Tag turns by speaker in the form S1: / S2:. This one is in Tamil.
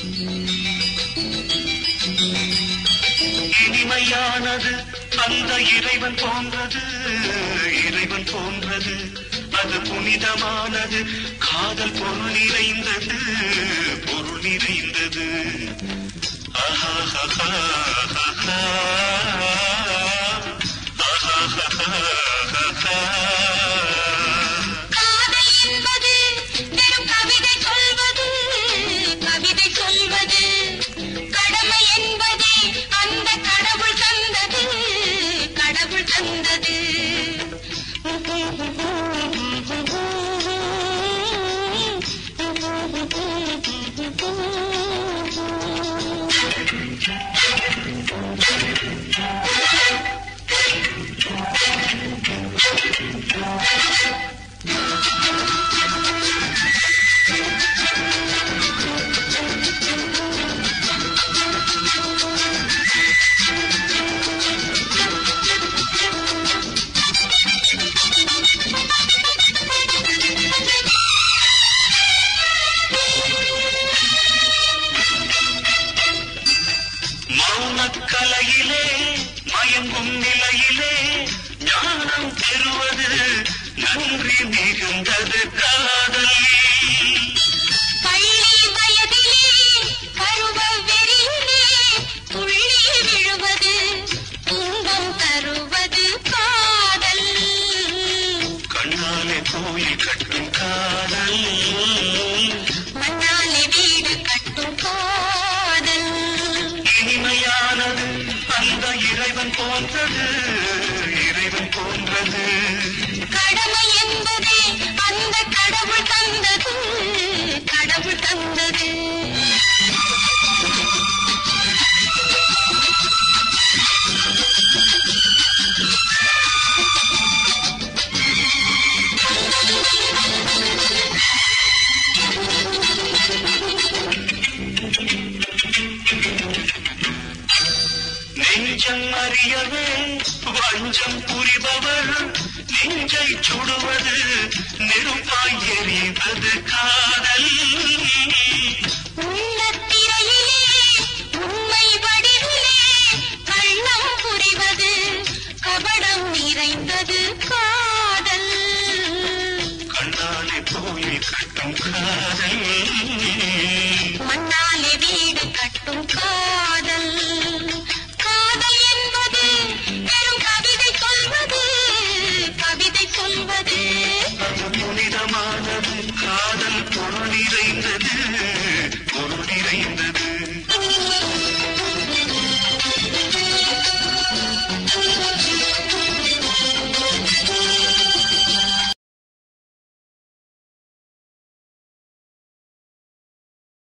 S1: இனிமையானது அந்த இறைவன் போன்றது இறைவன் போன்றது அது புனிதமானது காதல் பொருள் நிறைந்தது பொருள் நிறைந்தது ஆஹாஹாஹா. ஆஹாஹாஹா.
S2: காதல் என்பது வெறும் கவிதை சொல்வது கவிதை சொல்வது கடமை என்பது அந்த கடவுள் தந்தது கடவுள் தந்தது
S1: மௌனக்கலையிலே மயங்கும் நிலையிலே ஞானம் பெறுவது நன்றி மிகுந்தது காதல்
S2: பள்ளி வயதிலே பருவ வெறியிலே துள்ளி விழுவது துன்பம் தருவது காதல்
S1: கண்ணாலே கோயில் கட்டும் காதல்
S2: மண்ணாலே வீடு கட்டும் காதல்
S1: இனிமையானது அந்த இறைவன் போன்றது இறைவன் போன்றது
S2: கடமை என்பதே அந்த கடவுள் தந்தது கடவுள் தந்தது
S1: நெஞ்சம் அறியவே வஞ்சம் புரிபவர் நெஞ்சை சுடுவது நெருப்பாய் எரிவது காதல்